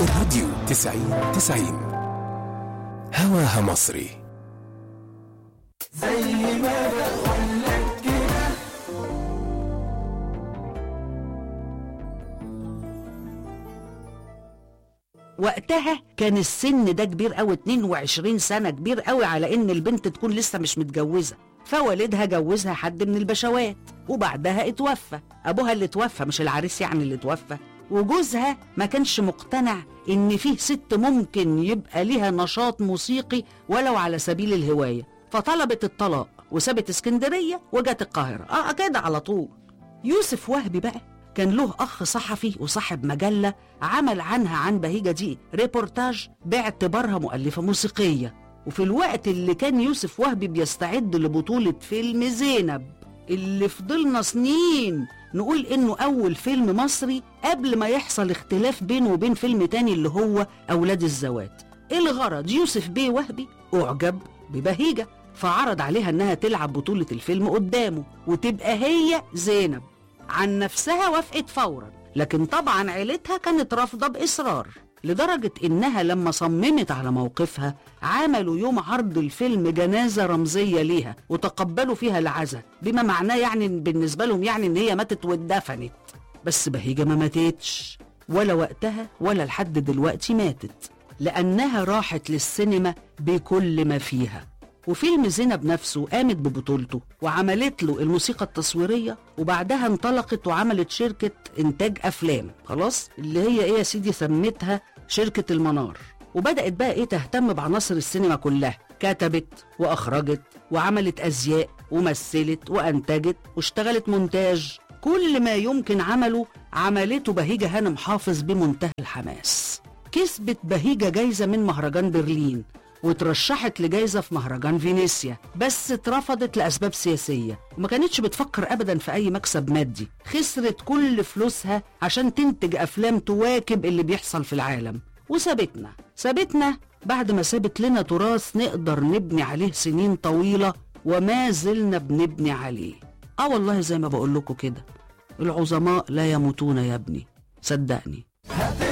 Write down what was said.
الراديو تسعين تسعين هواها مصري وقتها كان السن ده كبير قوي 22 سنة كبير قوي على ان البنت تكون لسه مش متجوزة فوالدها جوزها حد من البشوات وبعدها اتوفى ابوها اللي اتوفى مش العريس يعني اللي اتوفى وجوزها ما كانش مقتنع ان فيه ست ممكن يبقى ليها نشاط موسيقي ولو على سبيل الهواية فطلبت الطلاق وسابت اسكندرية وجت القاهرة اه كده على طول يوسف وهبي بقى كان له أخ صحفي وصاحب مجلة عمل عنها عن بهيجة دي ريبورتاج باعتبارها مؤلفة موسيقية وفي الوقت اللي كان يوسف وهبي بيستعد لبطولة فيلم زينب اللي فضلنا سنين نقول إنه أول فيلم مصري قبل ما يحصل اختلاف بينه وبين فيلم تاني اللي هو أولاد الزوات الغرض يوسف بيه وهبي أعجب ببهيجة فعرض عليها إنها تلعب بطولة الفيلم قدامه وتبقى هي زينب عن نفسها وافقت فورا لكن طبعا عيلتها كانت رافضة بإصرار لدرجة إنها لما صممت على موقفها عملوا يوم عرض الفيلم جنازة رمزية ليها وتقبلوا فيها العزاء بما معناه يعني إن بالنسبة لهم يعني إن هي ماتت واتدفنت بس بهيجة ما ماتتش ولا وقتها ولا لحد دلوقتي ماتت لأنها راحت للسينما بكل ما فيها وفيلم زينب نفسه قامت ببطولته وعملت له الموسيقى التصويرية وبعدها انطلقت وعملت شركة إنتاج أفلام خلاص اللي هي إيه يا سيدي سمتها شركة المنار وبدأت بقى إيه تهتم بعناصر السينما كلها كتبت وأخرجت وعملت أزياء ومثلت وأنتجت واشتغلت مونتاج كل ما يمكن عمله عملته بهيجة هانم حافظ بمنتهى الحماس كسبت بهيجة جايزة من مهرجان برلين وترشحت لجائزة في مهرجان فينيسيا بس اترفضت لأسباب سياسية وما كانتش بتفكر أبدا في أي مكسب مادي خسرت كل فلوسها عشان تنتج أفلام تواكب اللي بيحصل في العالم وسابتنا سابتنا بعد ما سابت لنا تراث نقدر نبني عليه سنين طويلة وما زلنا بنبني عليه اه والله زي ما بقول لكم كده العظماء لا يموتون يا ابني صدقني